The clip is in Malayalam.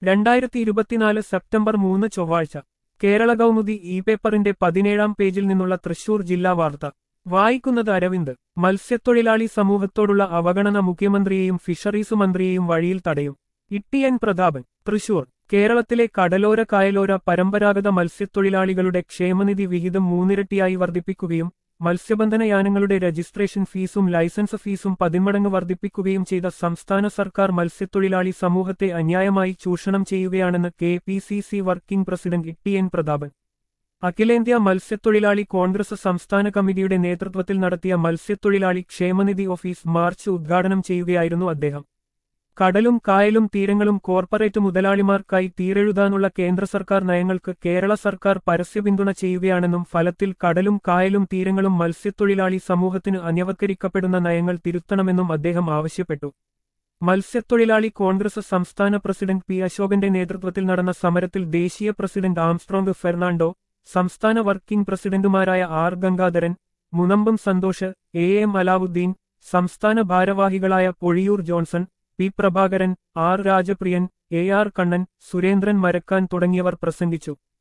രണ്ടായിരത്തി ഇരുപത്തിനാല് സെപ്റ്റംബർ മൂന്ന് ചൊവ്വാഴ്ച കേരള കൗമുദി ഇ പേപ്പറിന്റെ പതിനേഴാം പേജിൽ നിന്നുള്ള തൃശൂർ ജില്ലാ വാർത്ത വായിക്കുന്നത് അരവിന്ദ് മത്സ്യത്തൊഴിലാളി സമൂഹത്തോടുള്ള അവഗണന മുഖ്യമന്ത്രിയെയും ഫിഷറീസ് മന്ത്രിയെയും വഴിയിൽ തടയും ഇട്ടിയൻ പ്രതാപൻ തൃശൂർ കേരളത്തിലെ കടലോര കായലോര പരമ്പരാഗത മത്സ്യത്തൊഴിലാളികളുടെ ക്ഷേമനിധി വിഹിതം മൂന്നിരട്ടിയായി വർദ്ധിപ്പിക്കുകയും മത്സ്യബന്ധന യാനങ്ങളുടെ രജിസ്ട്രേഷൻ ഫീസും ലൈസൻസ് ഫീസും പതിന്മടങ്ങ് വർദ്ധിപ്പിക്കുകയും ചെയ്ത സംസ്ഥാന സർക്കാർ മത്സ്യത്തൊഴിലാളി സമൂഹത്തെ അന്യായമായി ചൂഷണം ചെയ്യുകയാണെന്ന് K P C C working president E T N Prathapan അഖിലേന്ത്യാ മത്സ്യത്തൊഴിലാളി കോൺഗ്രസ് സംസ്ഥാന കമ്മിറ്റിയുടെ നേതൃത്വത്തിൽ നടത്തിയ മത്സ്യത്തൊഴിലാളി ക്ഷേമനിധി ഓഫീസ് മാർച്ച് ഉദ്ഘാടനം ചെയ്യുകയായിരുന്നു അദ്ദേഹം കടലും കായലും തീരങ്ങളും കോർപ്പറേറ്റ് മുതലാളിമാർക്കായി തീരെഴുതാനുള്ള കേന്ദ്ര സർക്കാർ നയങ്ങൾക്ക് കേരള സർക്കാർ പരസ്യ പിന്തുണ ചെയ്യുകയാണെന്നും ഫലത്തിൽ കടലും കായലും തീരങ്ങളും മത്സ്യത്തൊഴിലാളി സമൂഹത്തിന് അന്യവത്കരിക്കപ്പെടുന്ന നയങ്ങൾ തിരുത്തണമെന്നും അദ്ദേഹം ആവശ്യപ്പെട്ടു മത്സ്യത്തൊഴിലാളി കോൺഗ്രസ് സംസ്ഥാന പ്രസിഡന്റ് പി അശോകന്റെ നേതൃത്വത്തിൽ നടന്ന സമരത്തിൽ ദേശീയ പ്രസിഡന്റ് ആംസ്ട്രോങ് ഫെർണാണ്ടോ സംസ്ഥാന വർക്കിംഗ് പ്രസിഡന്റുമാരായ R Gangadharan Munambam Santhosh A M Alavudeen സംസ്ഥാന ഭാരവാഹികളായ Pozhiyoor Johnson P Prabhakaran R Rajapriyan A R Kannan Surendran Marakkan തുടങ്ങിയവർ പ്രസംഗിച്ചു